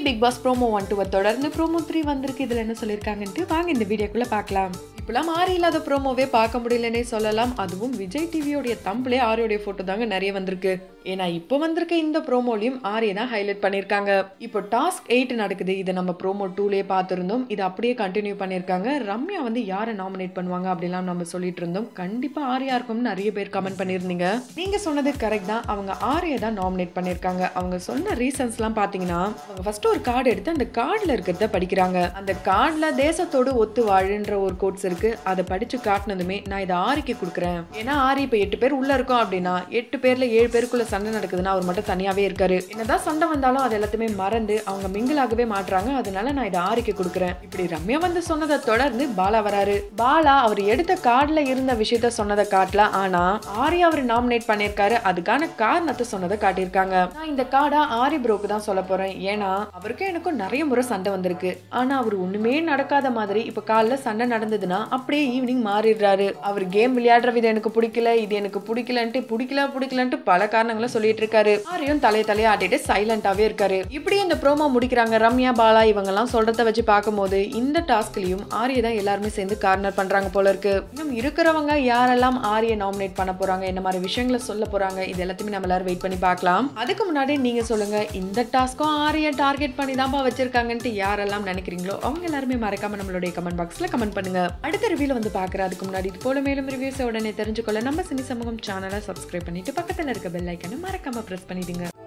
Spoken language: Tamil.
பிக் பாஸ் ப்ரோமோ ஒன் டூவை தொடர்ந்து ப்ரோமோ த்ரீ வந்திருக்கு இதில் என்ன சொல்லியிருக்காங்கன்ட்டு வாங்க இந்த வீடியோக்குள்ளே பார்க்கலாம் இப்போலாம் ஆரி இல்லாத ப்ரோமோவே பார்க்க முடியலன்னே சொல்லலாம் அதுவும் விஜய் டிவியோடைய தம்பிளே ஆரியோடைய ஃபோட்டோ தாங்க நிறைய வந்திருக்கு ஏன்னா இப்போ வந்திருக்க இந்த ப்ரோமோலையும் ஆரியை தான் ஹைலைட் பண்ணியிருக்காங்க இப்போ டாஸ்க் எயிட் நடக்குது இதை நம்ம ப்ரோமோ டூலேயே பார்த்துருந்தோம் இதை அப்படியே கண்டினியூ பண்ணியிருக்காங்க ரம்யா வந்து யாரை நாமினேட் பண்ணுவாங்க அப்படிலாம் நம்ம சொல்லிட்டு இருந்தோம் கண்டிப்பாக ஆரியா இருக்கும்னு நிறைய பேர் கமெண்ட் பண்ணியிருந்தீங்க நீங்கள் சொன்னது கரெக்ட் தான் அவங்க ஆரியை தான் நாமினேட் பண்ணியிருக்காங்க அவங்க சொன்ன ரீசன்ஸ்லாம் பார்த்தீங்கன்னா அவங்க ஃபர்ஸ்ட் ஒரு கார்டு எடுத்து அந்த கார்டில் இருக்கிறத படிக்கிறாங்க அந்த கார்டில் தேசத்தோடு ஒத்து வாழுன்ற ஒரு கோட்ஸ் இருக்கு அதை படிச்சு காட்டினதுமே நான் இதை ஆரிக்கு கொடுக்குறேன் ஏன்னா ஆரி இப்போ எட்டு பேர் உள்ள இருக்கோம் அப்படின்னா எட்டு பேர்ல ஏழு பேருக்குள்ள சண்டை நடக்குதுன்னா அவர் மட்டும் தனியாவே இருக்காரு என்னதான் சண்டை வந்தாலும் அது எல்லாத்தையுமே மறந்து அவங்க மிங்கிளாகவே மாட்டுறாங்க அதனால நான் இதை ஆரிக்கு கொடுக்குறேன் இப்படி ரம்யா வந்து சொன்னதை தொடர்ந்து பாலா வராரு பாலா அவர் எடுத்த கார்டில் இருந்த விஷயத்த சொன்னதை காட்டல ஆனா ஆரி அவர் நாமினேட் பண்ணியிருக்காரு அதுக்கான காரணத்தை சொன்னதை காட்டியிருக்காங்க நான் இந்த கார்டா ஆரி ப்ரோக்கு தான் சொல்ல போறேன் ஏன்னா அவருக்கும் எனக்கும் நிறைய முறை சண்டை வந்திருக்கு ஆனா அவர் ஒண்ணுமே நடக்காத மாதிரி இப்ப காலைல சண்டை நடந்ததுன்னா அப்படியே ஈவினிங் மாறிடுறாரு அவர் கேம் விளையாடுற விதம் எனக்கு பிடிக்கல இது எனக்கு பிடிக்கலன்ட்டு பிடிக்கல பிடிக்கலன்ட்டு பல காரணங்களை சொல்லிட்டு இருக்காரு ஆரியும் தலைய தலைய ஆட்டிட்டு சைலண்டாவே இருக்காரு இப்படி இந்த ப்ரோமோ முடிக்கிறாங்க ரம்யா பாலா இவங்க எல்லாம் சொல்றத வச்சு பார்க்கும்போது இந்த டாஸ்க்லயும் ஆரியை தான் எல்லாருமே சேர்ந்து கார்னர் பண்றாங்க போல இருக்கு இன்னும் இருக்கிறவங்க யாரெல்லாம் ஆரியை நாமினேட் பண்ண போறாங்க என்ன மாதிரி விஷயங்களை சொல்ல போறாங்க இது எல்லாத்தையுமே நம்ம எல்லாரும் வெயிட் பண்ணி பார்க்கலாம் அதுக்கு முன்னாடி நீங்க சொல்லுங்க இந்த டாஸ்க்கும் ஆரியை டார்கெட் பண்ணி தான்ப்பா வச்சிருக்காங்கன்ட்டு யாரெல்லாம் நினைக்கிறீங்களோ அவங்க எல்லாருமே மறக்காம நம்மளுடைய கமெண்ட் பாக்ஸ்ல கமெண்ட் பண்ணுங்க அடுத்த ரிவ்யூல வந்து பார்க்குற அதுக்கு முன்னாடி இது போல மேலும் ரிவ்யூஸை உடனே தெரிஞ்சுக்கொள்ள நம்ம சினி சமூகம் சேனலை சப்ஸ்கிரைப் பண்ணிட்டு பக்கத்துல இருக்க பெல் ஐக்கனை மறக்காம பிரஸ் பண்ணிடுங்க